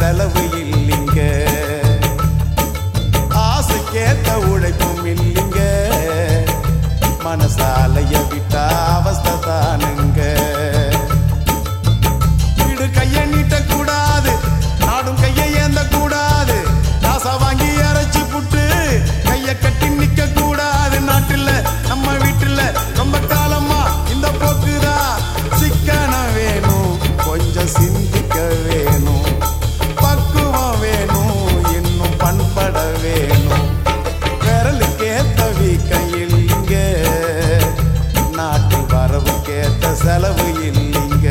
செலவு இல்லைங்க ஆசைக்கேத்த உழைப்பும் இல்லைங்க மனசாலைய விட்டா அவஸ்தை தானுங்க வீடு கைய நீட்ட கூடாது நாடும் கையை ஏந்த கூடாது காசை வாங்கி அரைச்சு புட்டு கைய கட்டி நிக்க கூடாது நாட்டுல நம்ம வீட்டுல ரொம்ப காலமா இந்த போக்குதான் சிக்கனம் வேணும் கொஞ்சம் சிந்திக்க வேணும் பக்குவம் வேணும் இன்னும் பண்பட வேணும் விரலுக்கேத்த வீக்கம் இல்லைங்க நாட்டு வரவுக்கேத்த செலவு இல்லைங்க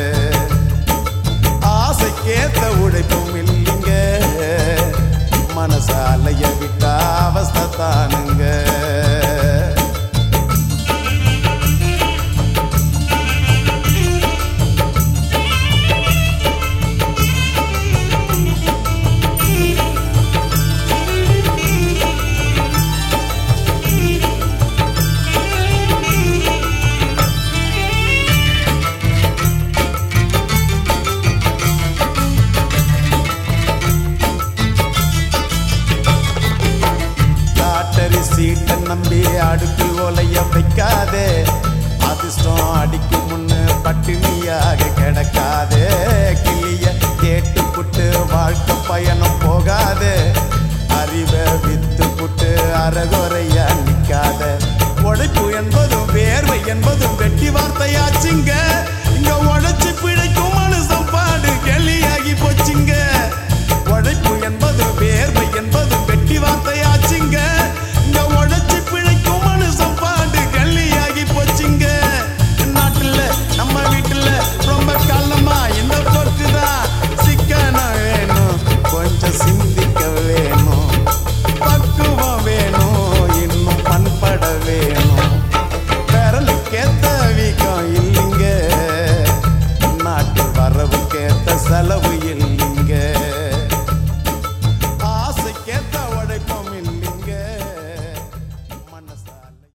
ஆசைக்கேத்த உழைப்பும் இல்லைங்க மனசாலைய விட்டா அவஸ்தை தானுங்க லாட்டரி சீட்டை நம்பி அடுப்பு ஒலைய வைக்காதே அதிர்ஷ்டம் அடிக்கும் முன்னு பட்டினியாக கிடக்காதே கிளிய கேட்டு புட்டு வாழ்க்கை பயணம் போகாதே அறிவை வித்து புட்டு அறகுறையா நிக்காத உழைப்பு என்பதும் வேர்வை என்பதும் வெட்டி வார்த்தையாச்சுங்க